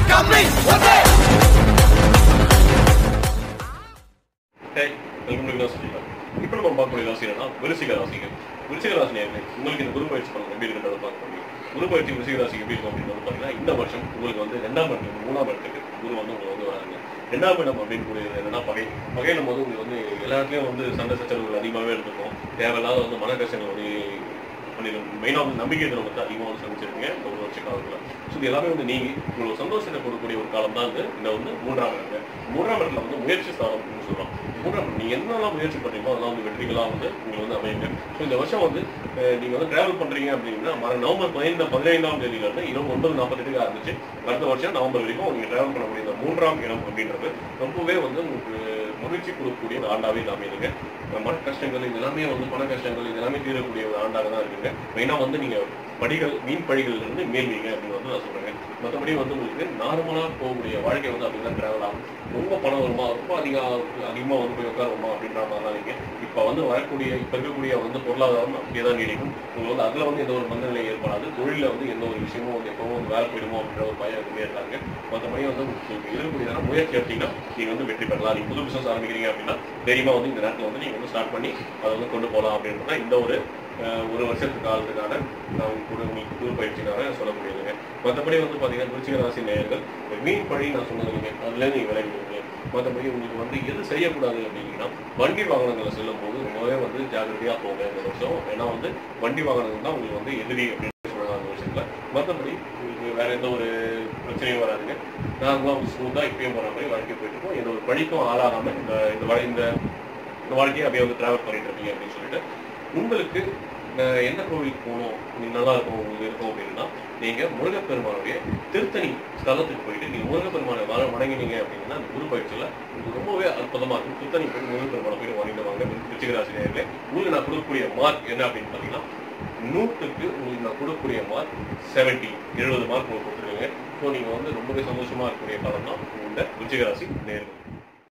coming, one day. Hey welcome to Vilas சொல்லிக்கலாம் இப்போ நம்ம பார்க்கக்கூடிய ராசி என்னன்னா விருச்சிக ராசிகள் விருச்சிக ராசி நேயர்களே உங்களுக்கு இந்த குரு பயிற்சி பலன் எப்படி இருக்கிறத பார்க்க முடியும் குரு பயிற்சி விருச்சிக ராசிக்கு எப்படி இருக்கும் அப்படின்னு வந்து பார்த்தீங்கன்னா இந்த வருஷம் உங்களுக்கு வந்து ரெண்டாம் இடத்துக்கு மூணாம் இடத்துக்கு குரு வந்து உங்களுக்கு வந்து வராங்க ரெண்டாம் இடம் அப்படின்னு கூடியது என்னன்னா பகை பகையிலும் போது உங்களுக்கு வந்து எல்லா இடத்துலயும் வந்து சண்டை சச்சரவுகள் அதிகமாகவே இருந்திருக்கும் தேவையில்லாத வந்து மன கஷ்டங்கள் வந்து பண்ணிடும் மெயினாக வந்து நம்பிக்கை தினம் வந்து அதிகமாக வந்து சந்திச்சிருக்கீங்க இந்த ஒரு வருஷ காலத்தில் ஸோ இது எல்லாமே வந்து நீங்க உங்களுக்கு சந்தோஷத்தை கொடுக்கக்கூடிய ஒரு காலம் தான் வந்து இந்த வந்து மூன்றாம் இடம் மூன்றாம் இடத்துல வந்து முயற்சி ஸ்தானம் அப்படின்னு சொல்றோம் மூன்றாம் இடம் நீங்க என்னெல்லாம் முயற்சி பண்றீங்களோ அதெல்லாம் வந்து வெற்றிகளா வந்து உங்களுக்கு வந்து அமையுங்க ஸோ இந்த வருஷம் வந்து அஹ், நீங்க வந்து டிராவல் பண்றீங்க அப்படின்னா மறு நவம்பர் பதினைந்து பதினைந்தாம் தேதியில இருந்து இருபது ஒன்பது நாற்பத்தெட்டுக்கு ஆரம்பிச்சு அடுத்த வருஷம் நவம்பர் வரைக்கும் நீங்க டிராவல் பண்ணக்கூடிய இந்த மூன்றாம் இடம் அப்படின்றது ரொம்பவே வந்து உங்களுக்கு மகிழ்ச்சி கொடுக்கக்கூடிய ஒரு ஆண்டாவே இது அமையுதுங்க மன கஷ்டங்கள் இது எல்லாமே வந்து பண கஷ்டங்கள் இது எல்லாமே தீரக்கூடிய ஒரு ஆண்டாக தான் இருக்குங்க மெயினா வந்து நீங்க படிகள் மீன் படிகள்ல இருந்து மேல்வீங்க அப்படின்னு வந்து நான் சொல்றேன் மற்றபடி வந்து உங்களுக்கு நார்மலா போகக்கூடிய வாழ்க்கை வந்து அப்படிதான் டிராவல் ஆகும் ரொம்ப பணம் வருமா ரொம்ப அதிகம் அதிகமா வந்து போய் உட்காருமா அப்படின்ற மாதிரிலாம் நீங்க இப்ப வந்து வரக்கூடிய இப்ப இருக்கக்கூடிய வந்து பொருளாதாரம் அப்படியே தான் நீடிக்கும் உங்களுக்கு வந்து அதுல வந்து எந்த ஒரு மந்தநிலை ஏற்படாது தொழில வந்து எந்த ஒரு விஷயமும் வந்து எப்பவும் வந்து வேலை போயிடுமோ அப்படின்ற ஒரு பயம் எதுவுமே இருக்காங்க மற்றபடி வந்து உங்களுக்கு இருக்கக்கூடியதான முயற்சி எடுத்தீங்கன்னா நீங்க வந்து வெற்றி பெறலாம் நீங்க புது பிசினஸ் ஆரம்பிக்கிறீங்க அப்படின்னா தைரியமா வந்து இந்த நேரத்துல வந்து நீங்க வந்து ஸ்டார்ட் பண்ணி அதை வந்து கொண்டு போகலாம் அப்படின்றத இந்த ஒரு அஹ், ஒரு வருஷத்துக்கு காலத்துக்கான நான் கூட உங்களுக்கு புது பயிற்சிக்காக சொல்லக்கூடியதுங்க மற்றபடி வந்து பாத்தீங்கன்னா விருச்சிக ராசி நேயர்கள் மீன் பழி நான் சொன்னதுங்க அதுல நீங்க விலகிடுவீங்க மற்றபடி உங்களுக்கு வந்து எது செய்யக்கூடாது அப்படின்னா வண்டி வாகனங்களை செல்லும் போது ரொம்பவே வந்து ஜாக்கிரதையா போங்க இந்த வருஷம் ஏன்னா வந்து வண்டி வாகனங்கள் தான் உங்களுக்கு வந்து எதிரி அப்படின்னு சொல்லலாம் அந்த விஷயத்துல மற்றபடி உங்களுக்கு வேற எந்த ஒரு பிரச்சனையும் வராதுங்க நார்மலாக வந்து ஸ்மூத்தாக இப்பயும் போகிற மாதிரி வாழ்க்கை போயிட்டு இருக்கோம் எந்த ஒரு பழிக்கும் ஆளாகாம இந்த இந்த வா- இந்த இந்த வாழ்க்கையை அப்படியே வந்து டிராவல் பண்ணிட்டு இருக்கீங்க அப்படின்னு சொல்லிட்டு உங்களுக்கு அஹ், எந்த கோவிலுக்கு போகணும் உங்களுக்கு நல்லா இருக்கும் உங்களுக்கு இருக்கும் அப்படின்னா நீங்க முருகப்பெருமானுடைய திருத்தணி ஸ்தலத்துக்கு போயிட்டு நீங்க முருகப்பெருமானை வர வணங்கினீங்க அப்படின்னா அந்த குரு பயிற்சியில் உங்களுக்கு ரொம்பவே அற்புதமா இருக்கும் திருத்தணி போய் முருகப்பெருமானை போய் வணங்கிட்டு வாங்க ரிச்சிகராசி நேர்களே உங்களுக்கு நான் கொடுக்கக்கூடிய மார்க் என்ன அப்படின்னு பார்த்தீங்கன்னா நூற்றுக்கு உங்களுக்கு நான் கொடுக்கக்கூடிய மார்க் செவன்டி எழுபது மார்க் உங்களுக்கு கொடுத்துருக்கீங்க ஸோ நீங்கள் வந்து ரொம்பவே சந்தோஷமா இருக்கக்கூடிய காலம் தான் இந்த ரிச்சிகராசி நேர்கள்